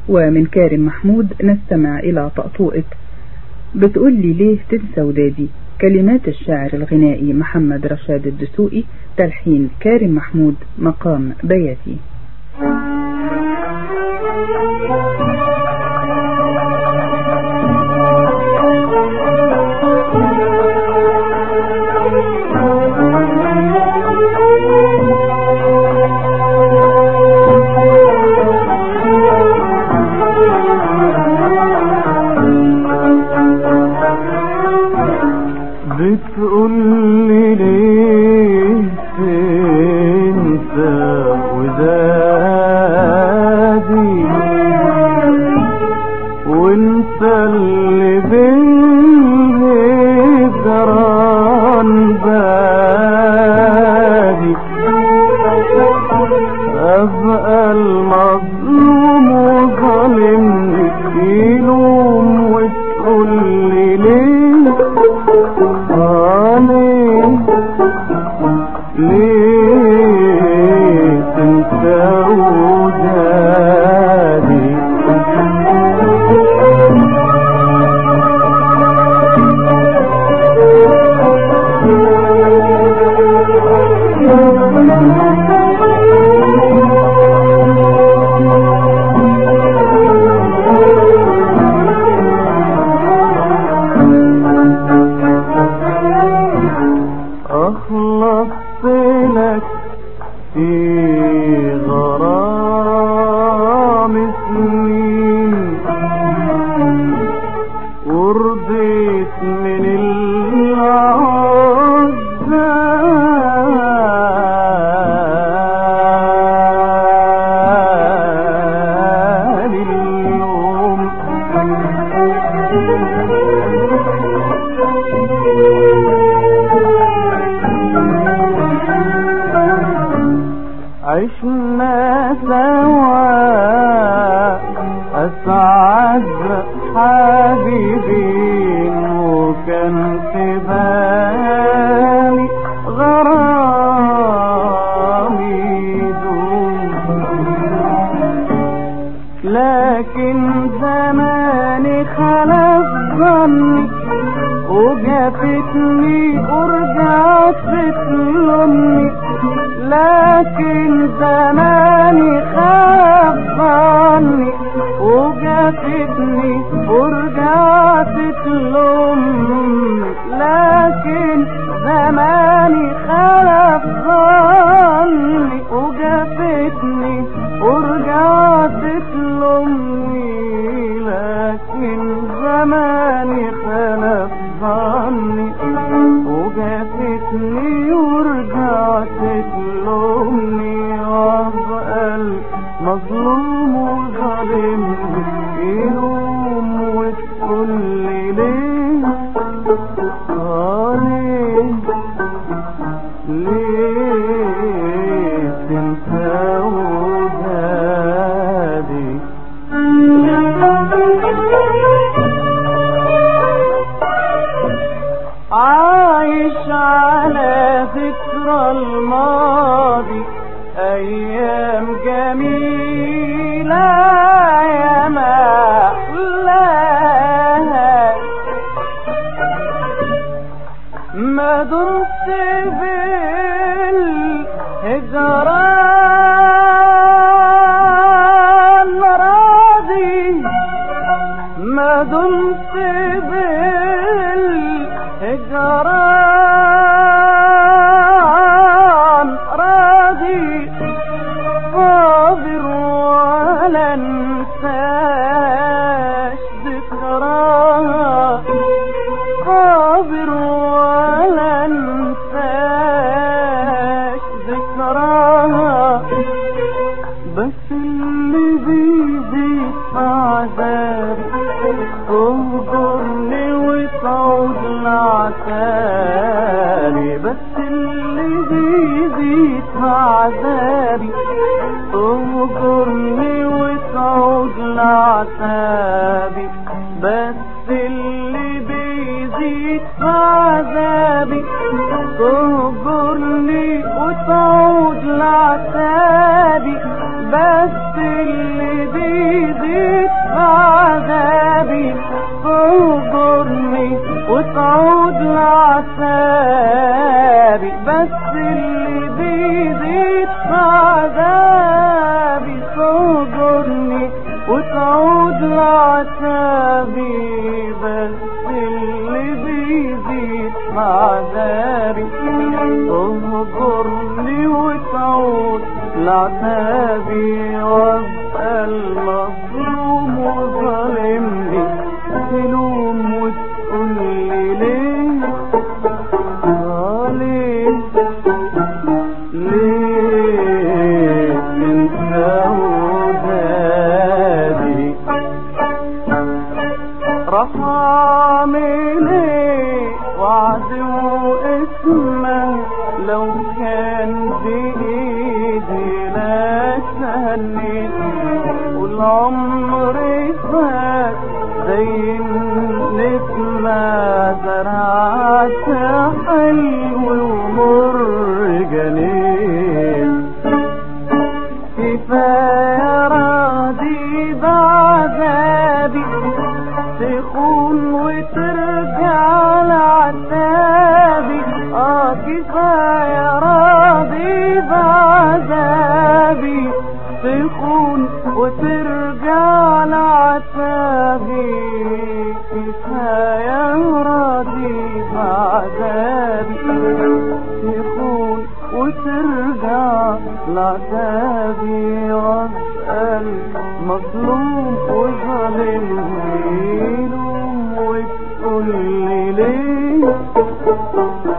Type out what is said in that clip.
ومن كارم محمود نستمع إلى طقطوقة بتقول لي ليه تنسى ودادي كلمات الشاعر الغنائي محمد رشاد الدسوقي تلحين كارم محمود مقام بياتي بتقول لي ليه تنسى ودادي وانت اللي بالهجران بادي ابقى المظلوم وظالمني تلوم وتقول لي ليه عليه ليه تنسى ودادي أخلصت لك في غرام سنين ورضيت من العزال اليوم عشنا سوا أسعد حبيبين وكان في بالي غرامي يدوم لكن زماني خلف ظني وجافتني ورجعت تلومني لكن زماني خاف ظني وجافتني ورجعت تلومني لكن زماني خلف ظني وجافتني ورجعت تلومني لكن زماني خلف ظني وجافتني ورجعت تلومني وابقى المظلوم وظالم يلوم وتقول لي ليه آه ليه ليه تنسى ودادي عايش على ذكرى الماضي أيام جميلة يا ما أحلاها ما دمت بالهجران راضي ما دمت بالهجران راضي صابر ولا انساش ذكراها صابر ولا انساش ذكراها بس اللي بيزيد عذابي تهجرني وتعود لعتابي بس اللي بيزيد عذابي تهجرني وتعود لعتابي بس اللي بيزيد عذابي تهجرني وتعود لعتابي بس اللي بيزيد تهجرني وتعود لعتابي بس اللي بيزيد عذابي تهجرني وتعود لعتابي وابقى المظلوم وظالمني تلوم وتقولي ليه آه ليه ليه من سودادي راح اعمل ايه وعد واسمه لو كان بايدي لا تهنيت والعمر فات زي النسمة زرعت حلو ومر جنين كفاية راضي بعذابي تخون وترجع لعتابي اه كفاية راضي بعذابي تخون وترجع لعتابي كفاية راضي بعذابي تخون وترجع لعتابي واسأل مظلوم وظالمني لوم وتقولي ليه